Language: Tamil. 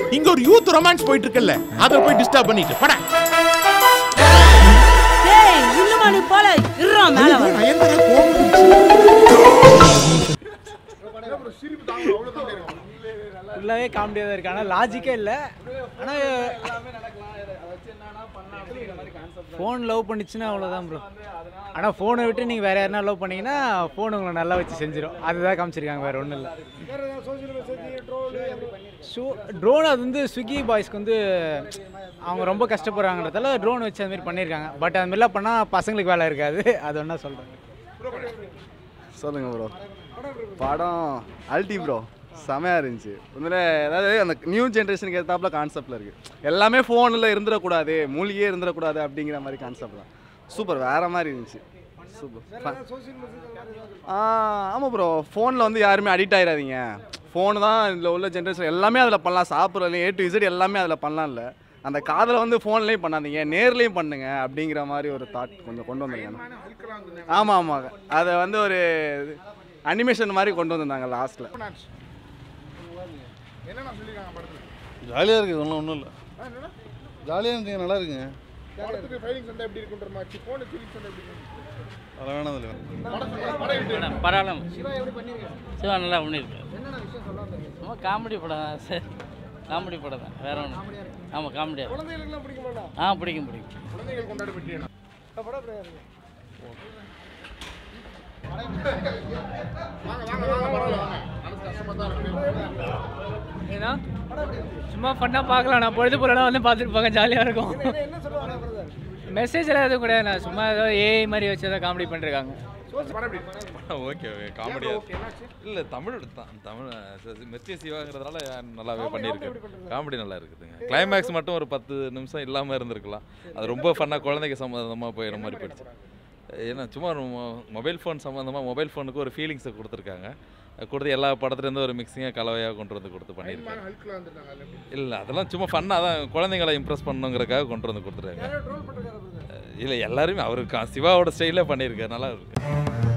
இங்க ஒரு யூத் ரொமான்ஸ் போயிட்டு இருக்குல்ல அதை போய் டிஸ்டர்ப் பண்ணிட்டு பட டேய் இன்னுமா நீ போல இருறா மேல வா நயன்தாரா கோபம் ஃபுல்லாகவே காமெடியாக தான் இருக்கு ஆனால் லாஜிக்கே இல்லை ஆனால் ஃபோன் லவ் பண்ணிச்சுன்னா அவ்வளோதான் ப்ரோ ஆனால் ஃபோனை விட்டு நீங்கள் வேறு யாருனா லவ் பண்ணீங்கன்னா ஃபோன் உங்களை நல்லா வச்சு செஞ்சிடும் அதுதான் காமிச்சிருக்காங்க வேறு ஒன்றும் இல்லை ஷோ ட்ரோன் அது வந்து ஸ்விக்கி பாய்ஸ்க்கு வந்து அவங்க ரொம்ப கஷ்டப்படுறாங்கன்றதால ட்ரோன் வச்சு அது மாதிரி பண்ணியிருக்காங்க பட் அது மாதிரிலாம் பண்ணால் பசங்களுக்கு வேலை இருக்காது அது ஒன்றா சொல்கிறேன் சொல்லுங்க ப்ரோ படம் அல்டி ப்ரோ செமையாக இருந்துச்சு உண்மையிலே அதாவது அந்த நியூ ஜென்ரேஷனுக்கு ஏற்றாப்புல கான்செப்டில் இருக்குது எல்லாமே ஃபோனில் இருந்துடக்கூடாது மூலிகையே இருந்துடக்கூடாது அப்படிங்கிற மாதிரி கான்செப்ட் தான் சூப்பர் வேறு மாதிரி இருந்துச்சு சூப்பர் ஆ ஆமாம் ப்ரோ ஃபோனில் வந்து யாருமே அடிக்ட் ஆயிடாதீங்க ஃபோனு தான் இதில் உள்ள ஜென்ரேஷன் எல்லாமே அதில் பண்ணலாம் சாப்பிட்றதுல ஏ டு இசட் எல்லாமே அதில் பண்ணலாம் இல்லை அந்த காதலை வந்து ஃபோன்லேயும் பண்ணாதீங்க நேர்லேயும் பண்ணுங்க அப்படிங்கிற மாதிரி ஒரு தாட் கொஞ்சம் கொண்டு வந்திருக்காங்க ஆமாம் ஆமாங்க அதை வந்து ஒரு அனிமேஷன் மாதிரி கொண்டு வந்திருந்தாங்க லாஸ்ட்டில் ஜாலியாக இருக்குது ஒன்றும் ஒன்றும் இல்லை ஜாலியாக இருந்துங்க நல்லா இருக்குங்க அதெல்லாம் வேணாம் அதில் பரவாயில்ல சிவா நல்லா பண்ணியிருக்கு சும்மா காமெடி படம் தான் சார் காமெடி படம் தான் வேற ஒன்று ஆமாம் காமெடியாக ஆ பிடிக்கும் பிடிக்கும் ஏன்னா சும்மா ஃபன்னாக பார்க்கலாம் நான் பொழுது போலலாம் வந்து பார்த்துட்டு போக ஜாலியாக இருக்கும் மெசேஜ் எல்லாம் எதுவும் கிடையாது நான் சும்மா ஏதோ ஏஐ மாதிரி வச்சு ஏதோ காமெடி பண்ணிருக்காங்க ஓகே ஓகே காமெடியா இல்ல தமிழ் தான் தமிழ் மெர்ச்சி சிவாங்கிறதுனால நல்லாவே பண்ணியிருக்கு காமெடி நல்லா இருக்குதுங்க கிளைமேக்ஸ் மட்டும் ஒரு பத்து நிமிஷம் இல்லாம இருந்திருக்கலாம் அது ரொம்ப ஃபன்னா குழந்தைக்கு சம்மந்தமா போயிடுற மாதிரி போயிடுச்சு ஏன்னா சும்மா ஒரு மொபைல் ஃபோன் சம்மந்தமா மொபைல் ஃபோனுக்கு ஒரு ஃபீலிங்ஸை கொடுத்துருக்காங்க கொடுத்து எல்லா படத்துலேருந்து ஒரு மிக்சிங்காக கலவையாக கொண்டு வந்து கொடுத்து பண்ணியிருக்காங்க இல்லை அதெல்லாம் சும்மா ஃபன்னாக தான் குழந்தைங்களை இம்ப்ரெஸ் பண்ணுங்கிறதுக்காக கொண்டு வந்து கொடுத்துருக்காங்க இல்லை எல்லாருமே அவருக்கு சிவாவோட ஸ்டைலே பண்ணியிருக்காரு நல்லா இருக்கு